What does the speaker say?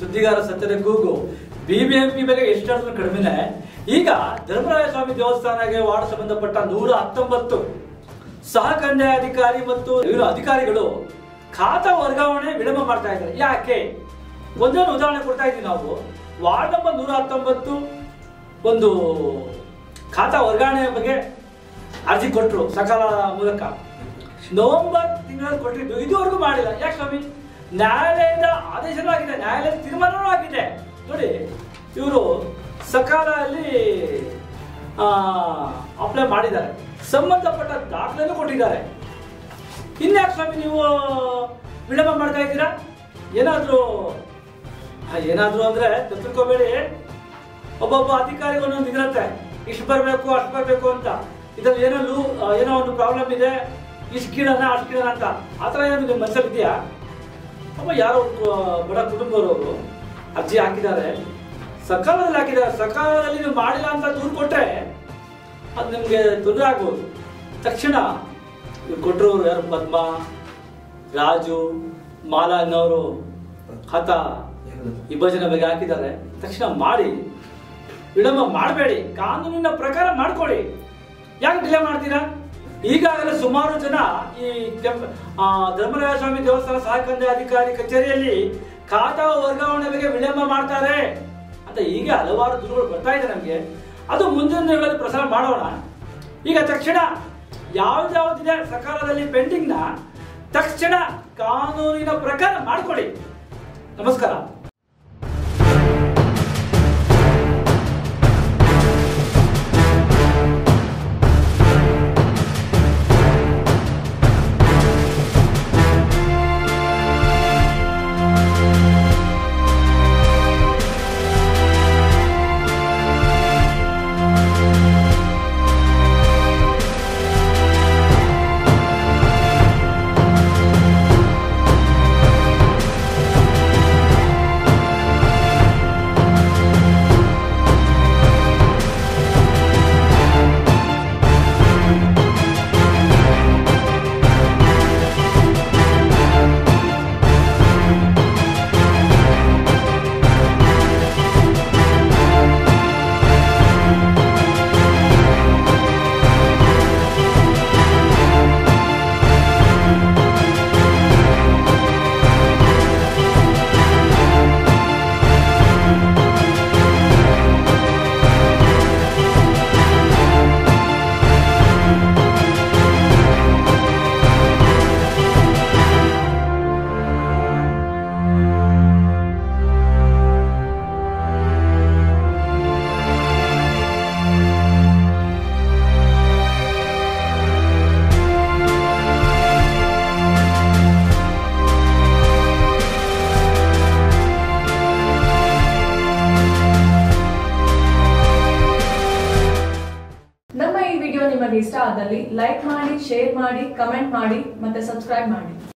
ಸುದ್ದಿಗಾರ ಸತ್ಯದ ಕೂಗು ಬಿಬಿಎಂಪಿ ಬಗ್ಗೆ ಎಷ್ಟಾದ್ರೂ ಕಡಿಮೆನೆ ಈಗ ಧರ್ಮರಾಯ ಸ್ವಾಮಿ ದೇವಸ್ಥಾನಕ್ಕೆ ವಾರ್ಡ್ ಸಂಬಂಧಪಟ್ಟ ನೂರ ಹತ್ತೊಂಬತ್ತು ಸಹ ಕಂದಾಯಾಧಿಕಾರಿ ಮತ್ತು ಇವರು ಅಧಿಕಾರಿಗಳು ಖಾತಾ ವರ್ಗಾವಣೆ ವಿಳಂಬ ಮಾಡ್ತಾ ಇದ್ದಾರೆ ಯಾಕೆ ಒಂದೊಂದು ಉದಾಹರಣೆ ಕೊಡ್ತಾ ಇದ್ದೀವಿ ನಾವು ವಾರ್ಡ್ ನಂಬರ್ ನೂರ ಹತ್ತೊಂಬತ್ತು ಒಂದು ಖಾತಾ ವರ್ಗಾವಣೆ ಬಗ್ಗೆ ಅರ್ಜಿ ಕೊಟ್ಟರು ಸಕಾಲ ಮೂಲಕ ನವೆಂಬರ್ ತಿಂಗಳಲ್ಲಿ ಕೊಟ್ಟಿದ್ದು ಇದುವರೆಗೂ ಮಾಡಿಲ್ಲ ಯಾಕೆ ಸ್ವಾಮಿ ನ್ಯಾಯಾಲಯದ ಆದೇಶನೂ ಆಗಿದೆ ನ್ಯಾಯಾಲಯದ ತೀರ್ಮಾನವೂ ಆಗಿದೆ ನೋಡಿ ಇವರು ಸಕಾಲದಲ್ಲಿ ಅಪ್ಲೈ ಮಾಡಿದ್ದಾರೆ ಸಂಬಂಧಪಟ್ಟ ದಾಖಲೆನೂ ಕೊಟ್ಟಿದ್ದಾರೆ ಇನ್ಯಾಕೆ ಸ್ವಾಮಿ ನೀವು ವಿಳಂಬ ಮಾಡ್ತಾ ಇದ್ದೀರಾ ಏನಾದರೂ ಏನಾದರೂ ಅಂದರೆ ತಿಳ್ಕೊಬೇಡಿ ಒಬ್ಬೊಬ್ಬ ಅಧಿಕಾರಿಗೆ ಒಂದೊಂದು ಇದಿರುತ್ತೆ ಇಷ್ಟು ಬರಬೇಕು ಅಷ್ಟು ಬರಬೇಕು ಅಂತ ಇದ್ರಲ್ಲಿ ಏನೋ ಲೂ ಏನೋ ಒಂದು ಪ್ರಾಬ್ಲಮ್ ಇದೆ ಇಷ್ಟು ಕೀಳನ ಅಷ್ಟು ಕೀಳನ ಅಂತ ಆ ಥರ ಏನಾದ್ರು ನಿಮ್ಮ ಮನಸ್ಸಲ್ಲಿ ಇದೆಯಾ ಒಬ್ಬ ಯಾರೋ ಒಬ್ರು ಬಡ ಕುಟುಂಬದವರು ಅರ್ಜಿ ಹಾಕಿದ್ದಾರೆ ಸಕಾಲದಲ್ಲಿ ಹಾಕಿದ್ದಾರೆ ಸಕಾಲದಲ್ಲಿ ನೀವು ಮಾಡಿಲ್ಲ ಅಂತ ದೂರು ಕೊಟ್ಟರೆ ಅದು ನಿಮಗೆ ತೊಂದರೆ ಆಗ್ಬೋದು ತಕ್ಷಣ ಇವ್ರು ಕೊಟ್ಟರು ಯಾರು ಪದ್ಮ ರಾಜು ಮಾಲಾ ಅನ್ನೋರು ಹತ ವಿಭಜನೆ ಬಗ್ಗೆ ಹಾಕಿದ್ದಾರೆ ತಕ್ಷಣ ಮಾಡಿ ವಿಳಂಬ ಮಾಡಬೇಡಿ ಕಾನೂನಿನ ಪ್ರಕಾರ ಮಾಡ್ಕೊಳ್ಳಿ ಯಾಕೆ ಡಿಲೇ ಮಾಡ್ತೀರಾ ಈಗಾಗಲೇ ಸುಮಾರು ಜನ ಈ ಕೆಂಪ ಆ, ಧರ್ಮರಾಯ ಸ್ವಾಮಿ ದೇವಸ್ಥಾನ ಸಹಕಂದ ಅಧಿಕಾರಿ ಕಚೇರಿಯಲ್ಲಿ ಖಾತಾ ವರ್ಗಾವಣೆ ಬಗ್ಗೆ ವಿಳಂಬ ಮಾಡ್ತಾರೆ ಅಂತ ಹೀಗೆ ಹಲವಾರು ದೂರುಗಳು ಬರ್ತಾ ಇದೆ ನಮಗೆ ಅದು ಮುಂದಿನ ದಿನಗಳಲ್ಲಿ ಪ್ರಸಾರ ಮಾಡೋಣ ಈಗ ತಕ್ಷಣ ಯಾವ್ದಾವ್ದಿದೆ ಸಕಾಲದಲ್ಲಿ ಪೆಂಡಿಂಗ್ನ ತಕ್ಷಣ ಕಾನೂನಿನ ಪ್ರಕಾರ ಮಾಡ್ಕೊಳ್ಳಿ ನಮಸ್ಕಾರ ನಮ್ಮ ಈ ವಿಡಿಯೋ ನಿಮಗೆ ಇಷ್ಟ ಆದಲ್ಲಿ ಲೈಕ್ ಮಾಡಿ ಶೇರ್ ಮಾಡಿ ಕಮೆಂಟ್ ಮಾಡಿ ಮತ್ತೆ ಸಬ್ಸ್ಕ್ರೈಬ್ ಮಾಡಿ